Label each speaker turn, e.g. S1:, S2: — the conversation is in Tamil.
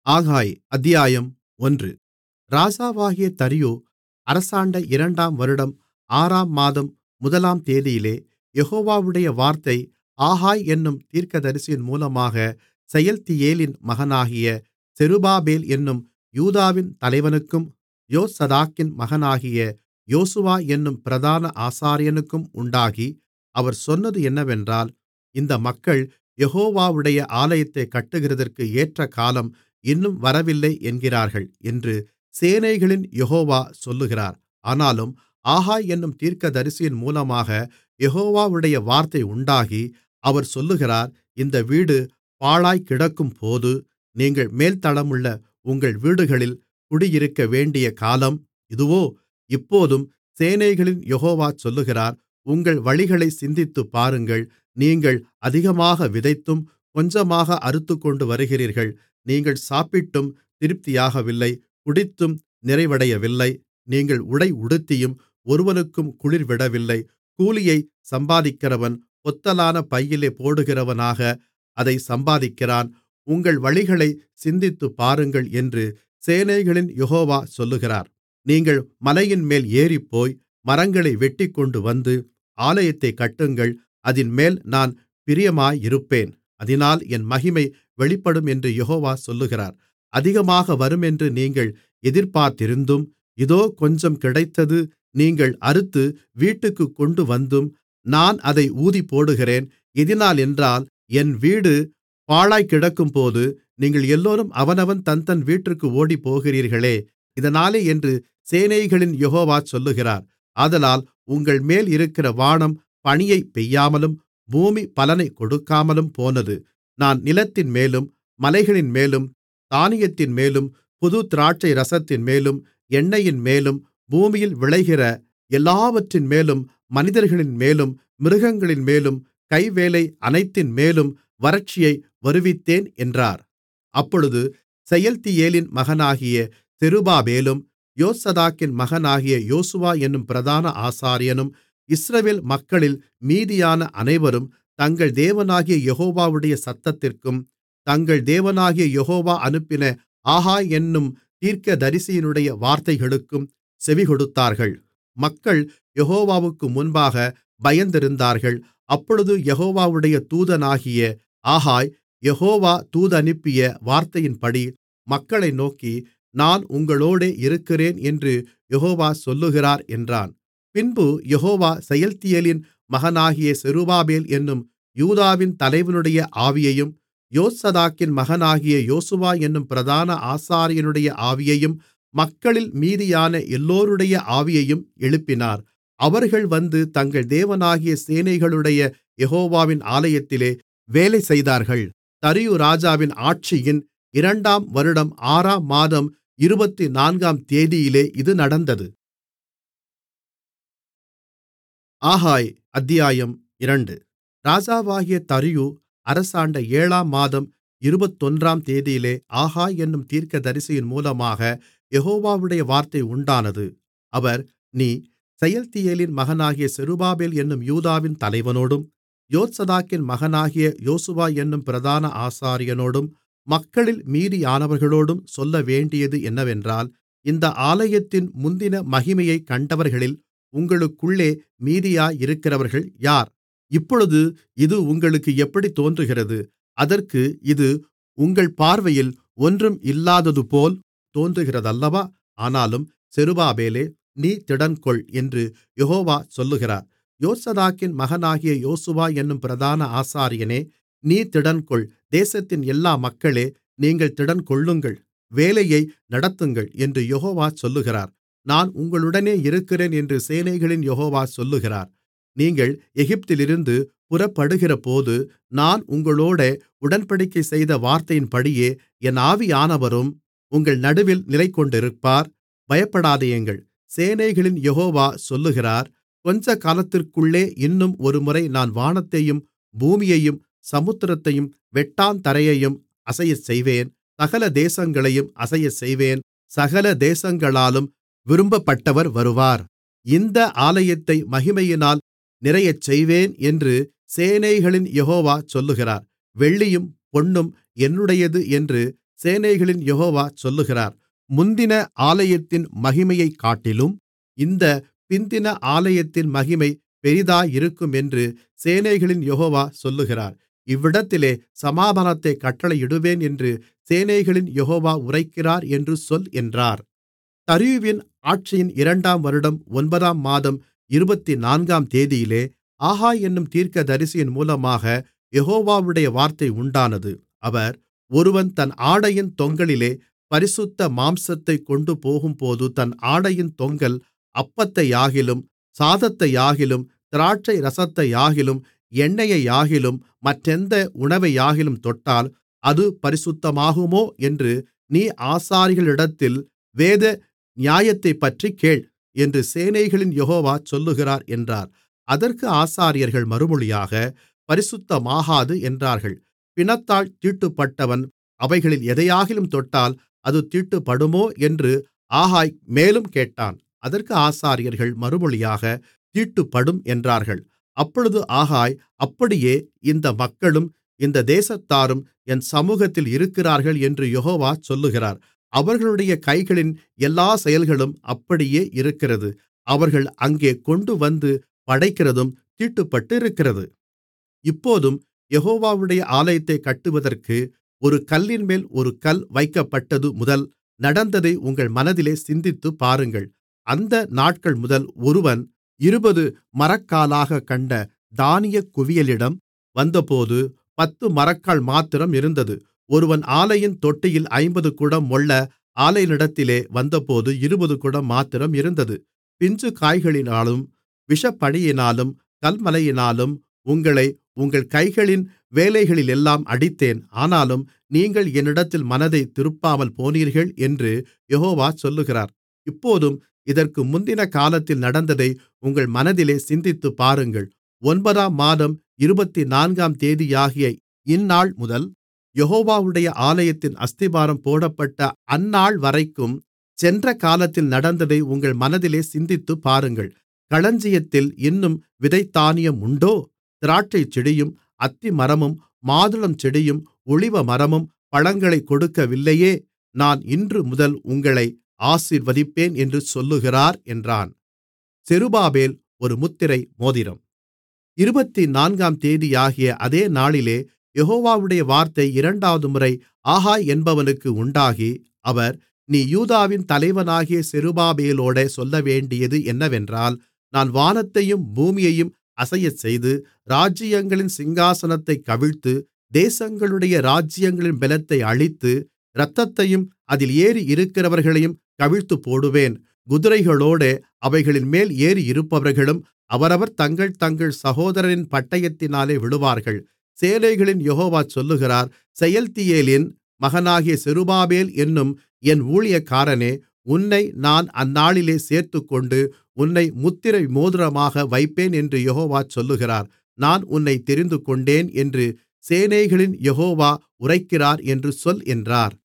S1: ஆகாய் அத்தியாயம் ஒன்று ராஜாவாகிய தரியு அரசாண்ட இரண்டாம் வருடம் ஆறாம் மாதம் முதலாம் தேதியிலே யெகோவாவுடைய வார்த்தை ஆகாய் என்னும் தீர்க்கதரிசியின் மூலமாக செயல்தியேலின் மகனாகிய செருபாபேல் என்னும் யூதாவின் தலைவனுக்கும் யோசதாக்கின் மகனாகிய யோசுவா என்னும் பிரதான ஆசாரியனுக்கும் உண்டாகி அவர் சொன்னது என்னவென்றால் இந்த மக்கள் யெகோவாவுடைய ஆலயத்தைக் கட்டுகிறதற்கு ஏற்ற காலம் இன்னும் வரவில்லை என்கிறார்கள் என்று சேனைகளின் யெகோவா சொல்லுகிறார் ஆனாலும் ஆகாய் என்னும் தீர்க்கதரிசியின் மூலமாக யெகோவாவுடைய வார்த்தை உண்டாகி அவர் சொல்லுகிறார் இந்த வீடு பாழாய்க்கிடக்கும்போது நீங்கள் மேல்தளமுள்ள உங்கள் வீடுகளில் குடியிருக்கவேண்டிய காலம் இதுவோ இப்போதும் சேனைகளின் யெகோவா சொல்லுகிறார் உங்கள் வழிகளைச் சிந்தித்துப்பாருங்கள் நீங்கள் அதிகமாக விதைத்தும் கொஞ்சமாக அறுத்துக்கொண்டு வருகிறீர்கள் நீங்கள் சாப்பிட்டும் திருப்தியாகவில்லை குடித்தும் நிறைவடையவில்லை நீங்கள் உடை உடுத்தியும் ஒருவனுக்கும் குளிர்விடவில்லை கூலியைச் சம்பாதிக்கிறவன் பொத்தலான பையிலே போடுகிறவனாக அதைச் சம்பாதிக்கிறான் உங்கள் வழிகளைச் சிந்தித்துப்பாருங்கள் என்று சேனைகளின் யெகோவா சொல்லுகிறார் நீங்கள் மலையின்மேல் ஏறிப்போய் மரங்களை வெட்டிக்கொண்டுவந்து ஆலயத்தைக் கட்டுங்கள் அதின்மேல் நான் பிரியமாயிருப்பேன் அதினால் என் மகிமை வெளிப்படும் என்று யெகோவா சொல்லுகிறார் அதிகமாக வருமென்று நீங்கள் எதிர்பார்த்திருந்தும் இதோ கொஞ்சம் கிடைத்தது நீங்கள் அறுத்து வீட்டுக்குக் கொண்டுவந்தும் நான் அதை ஊதிப்போடுகிறேன் எதினாலென்றால் என் வீடு பாழாய்க்கிடக்கும்போது நீங்கள் எல்லோரும் அவனவன் தன்தன் வீட்டிற்கு ஓடிப்போகிறீர்களே இதனாலே என்று சேனைகளின் யெகோவா சொல்லுகிறார் ஆதலால் உங்கள்மேல் இருக்கிற வானம் பனியைப் பெய்யாமலும் பூமி பலனைக் கொடுக்காமலும் போனது நான் நிலத்தின்மேலும் மலைகளின்மேலும் தானியத்தின்மேலும் புது திராட்சைரசத்தின்மேலும் எண்ணெயின்மேலும் பூமியில் விளைகிற எல்லாவற்றின்மேலும் மனிதர்களின்மேலும் மிருகங்களின்மேலும் கைவேலை அனைத்தின்மேலும் வறட்சியை வருவித்தேன் என்றார் அப்பொழுது செயல்தியேலின் மகனாகிய செருபாபேலும் யோசதாக்கின் மகனாகிய யோசுவா என்னும் பிரதான ஆசாரியனும் இஸ்ரவேல் மக்களில் மீதியான அனைவரும் தங்கள் தேவனாகிய யெகோவாவுடைய சத்தத்திற்கும் தங்கள் தேவனாகிய யெகோவா அனுப்பின ஆகாய் என்னும் தீர்க்கதரிசியினுடைய வார்த்தைகளுக்கும் செவிகொடுத்தார்கள் மக்கள் யெகோவாவுக்கு முன்பாக பயந்திருந்தார்கள் அப்பொழுது யெகோவாவுடைய தூதனாகிய ஆகாய் யெகோவா தூதனுப்பிய வார்த்தையின்படி மக்களை நோக்கி நான் உங்களோடே இருக்கிறேன் என்று யெகோவா சொல்லுகிறார் என்றான் பின்பு யெகோவா செயல்தியேலின் மகனாகிய செருபாபேல் என்னும் யூதாவின் தலைவனுடைய ஆவியையும் யோசதாக்கின் மகனாகிய யோசுவா என்னும் பிரதான ஆசாரியனுடைய ஆவியையும் மக்களில் மீதியான எல்லோருடைய ஆவியையும் எழுப்பினார் அவர்கள் வந்து தங்கள் தேவனாகிய சேனைகளுடைய யெகோவாவின் ஆலயத்திலே வேலை செய்தார்கள் தரியு ராஜாவின் ஆட்சியின் இரண்டாம் வருடம் ஆறாம் மாதம் இருபத்துநான்காம் தேதியிலே இது நடந்தது ஆகாய் அத்தியாயம் இரண்டு ராஜாவாகிய தரியு அரசாண்ட ஏழாம் மாதம் இருபத்தொன்றாம் தேதியிலே ஆகாய் என்னும் தீர்க்கதரிசியின் மூலமாக யெகோவாவுடைய வார்த்தை உண்டானது அவர் நீ செயல்தியேலின் மகனாகிய செருபாபேல் என்னும் யூதாவின் தலைவனோடும் யோத்சதாக்கின் மகனாகிய யோசுவா என்னும் பிரதான ஆசாரியனோடும் மக்களில் மீதியானவர்களோடும் சொல்லவேண்டியது என்னவென்றால் இந்த ஆலயத்தின் முந்தின மகிமையைக் கண்டவர்களில் உங்களுக்குள்ளே மீதியாயிருக்கிறவர்கள் யார் இப்பொழுது இது உங்களுக்கு எப்படித் தோன்றுகிறது அதற்கு இது உங்கள் பார்வையில் ஒன்றும் இல்லாததுபோல் தோன்றுகிறதல்லவா ஆனாலும் செருபாபேலே நீ திடன்கொள் என்று யெகோவா சொல்லுகிறார் யோசதாக்கின் மகனாகிய யோசுவா என்னும் பிரதான ஆசாரியனே நீ திடன்கொள் தேசத்தின் எல்லா மக்களே நீங்கள் திடன்கொள்ளுங்கள் வேலையை நடத்துங்கள் என்று யெகோவா சொல்லுகிறார் நான் உங்களுடனே இருக்கிறேன் என்று சேனைகளின் யெகோவா சொல்லுகிறார் நீங்கள் எகிப்திலிருந்து புறப்படுகிறபோது நான் உங்களோடே உடன்படிக்கை செய்த வார்த்தையின்படியே என் ஆவியானவரும் உங்கள் நடுவில் நிலைகொண்டிருப்பார் பயப்படாதேயுங்கள் சேனைகளின் யெகோவா சொல்லுகிறார் கொஞ்சகாலத்திற்குள்ளே இன்னும் ஒருமுறை நான் வானத்தையும் பூமியையும் சமுத்திரத்தையும் வெட்டாந்தரையையும் அசையச்செய்வேன் சகல தேசங்களையும் அசையச்செய்வேன் சகல தேசங்களாலும் விரும்பப்பட்டவர் வருவார் இந்த ஆலயத்தை மகிமையினால் நிறையச்செய்வேன் என்று சேனைகளின் யெகோவா சொல்லுகிறார் வெள்ளியும் பொன்னும் என்னுடையது என்று சேனைகளின் யெகோவா சொல்லுகிறார் முந்தின ஆலயத்தின் மகிமையைக்காட்டிலும் இந்தப் பிந்தின ஆலயத்தின் மகிமை பெரிதாயிருக்குமென்று சேனைகளின் யெகோவா சொல்லுகிறார் இவ்விடத்திலே சமாதானத்தைக் கட்டளையிடுவேன் என்று சேனைகளின் யெகோவா உரைக்கிறார் என்று சொல் என்றார் தரியுவின் ஆட்சியின் இரண்டாம் வருடம் ஒன்பதாம் மாதம் இருபத்துநான்காம் தேதியிலே ஆகாய் என்னும் தீர்க்கதரிசியின் மூலமாக யெகோவாவுடைய வார்த்தை உண்டானது அவர் ஒருவன் தன் ஆடையின் தொங்கலிலே பரிசுத்த மாம்சத்தைக் கொண்டுபோகும்போது தன் ஆடையின் தொங்கல் அப்பத்தையாகிலும் சாதத்தையாகிலும் திராட்சைரசத்தையாகிலும் எண்ணெயையாகிலும் மற்றெந்த உணவையாகிலும் தொட்டால் அது பரிசுத்தமாகுமோ என்று நீ ஆசாரியர்களிடத்தில் வேத நியாயத்தைப்பற்றிக் கேள் என்று சேனைகளின் யெகோவா சொல்லுகிறார் என்றார் அதற்கு ஆசாரியர்கள் மறுமொழியாக பரிசுத்தமாகாது என்றார்கள் பிணத்தால் தீட்டுப்பட்டவன் அவைகளில் எதையாகிலும் தொட்டால் அது தீட்டுப்படுமோ என்று ஆகாய் மேலும் கேட்டான் அதற்கு ஆசாரியர்கள் மறுமொழியாக தீட்டுப்படும் என்றார்கள் அப்பொழுது ஆகாய் அப்படியே இந்த மக்களும் இந்த தேசத்தாரும் என் சமுகத்தில் இருக்கிறார்கள் என்று யெகோவா சொல்லுகிறார் அவர்களுடைய கைகளின் எல்லா செயல்களும் அப்படியே இருக்கிறது அவர்கள் அங்கே கொண்டுவந்து படைக்கிறதும் தீட்டுப்பட்டிருக்கிறது இப்போதும் யெகோவாவுடைய ஆலயத்தைக் கட்டுவதற்கு ஒரு கல்லின்மேல் ஒரு கல் வைக்கப்பட்டது முதல் நடந்ததை உங்கள் மனதிலே சிந்தித்துப் பாருங்கள் அந்த நாட்கள் முதல் ஒருவன் இருபது மரக்காலாகக் கண்ட தானியக் குவியலிடம் வந்தபோது பத்து மரக்கால் மாத்திரம் இருந்தது ஒருவன் ஆலையின் தொட்டியில் ஐம்பது குடம் மொள்ள ஆலையினிடத்திலே வந்தபோது இருபது குடம் மாத்திரம் இருந்தது பிஞ்சு காய்களினாலும் விஷப்பனியினாலும் கல்மழையினாலும் உங்களை உங்கள் கைகளின் வேலைகளிலெல்லாம் அடித்தேன் ஆனாலும் நீங்கள் என்னிடத்தில் மனதைத் திருப்பாமல் போனீர்கள் என்று யெகோவா சொல்லுகிறார் இப்போதும் இதற்கு முந்தின காலத்தில் நடந்ததை உங்கள் மனதிலே சிந்தித்துப் பாருங்கள் ஒன்பதாம் மாதம் இருபத்துநான்காம் தேதியாகிய இந்நாள் முதல் யெகோவாவுடைய ஆலயத்தின் அஸ்திபாரம் போடப்பட்ட அந்நாள்வரைக்கும் சென்ற காலத்தில் நடந்ததை உங்கள் மனதிலே சிந்தித்துப் பாருங்கள் களஞ்சியத்தில் இன்னும் விதைத்தானியம் உண்டோ திராட்சைச்செடியும் அத்திமரமும் மாதுளஞ்செடியும் ஒலிவமரமும் பழங்களைக் கொடுக்கவில்லையே நான் இன்றுமுதல் உங்களை ஆசீர்வதிப்பேன் என்று சொல்லுகிறார் என்றான் செருபாபேல் ஒரு முத்திரை மோதிரம் இருபத்துநான்காம் தேதியாகிய அதே நாளிலே யெகோவாவுடைய வார்த்தை இரண்டாவதுமுறை ஆகாய் என்பவனுக்கு உண்டாகி அவர் நீ யூதாவின் தலைவனாகிய செருபாபேலோடே சொல்லவேண்டியது என்னவென்றால் நான் வானத்தையும் பூமியையும் அசையச்செய்து ராஜ்ஜியங்களின் சிங்காசனத்தைக் கவிழ்த்து தேசங்களுடைய ராஜ்ஜியங்களின் பெலத்தை அழித்து இரத்தத்தையும் அதில் ஏறியிருக்கிறவர்களையும் கவிழ்த்துப்போடுவேன் குதிரைகளோடே அவைகளின்மேல் ஏறியிருப்பவர்களும் அவரவர் தங்கள் தங்கள் சகோதரரின் பட்டயத்தினாலே விழுவார்கள் சேனைகளின் யெகோவா சொல்லுகிறார் செயல்தியேலின் மகனாகிய செருபாபேல் என்னும் என் ஊழியக்காரனே உன்னை நான் அந்நாளிலே சேர்த்துக்கொண்டு உன்னை முத்திரை மோதிரமாக வைப்பேன் என்று யெகோவா சொல்லுகிறார் நான் உன்னைத் தெரிந்துகொண்டேன் என்று சேனைகளின் யெகோவா உரைக்கிறார் என்று சொல் என்றார்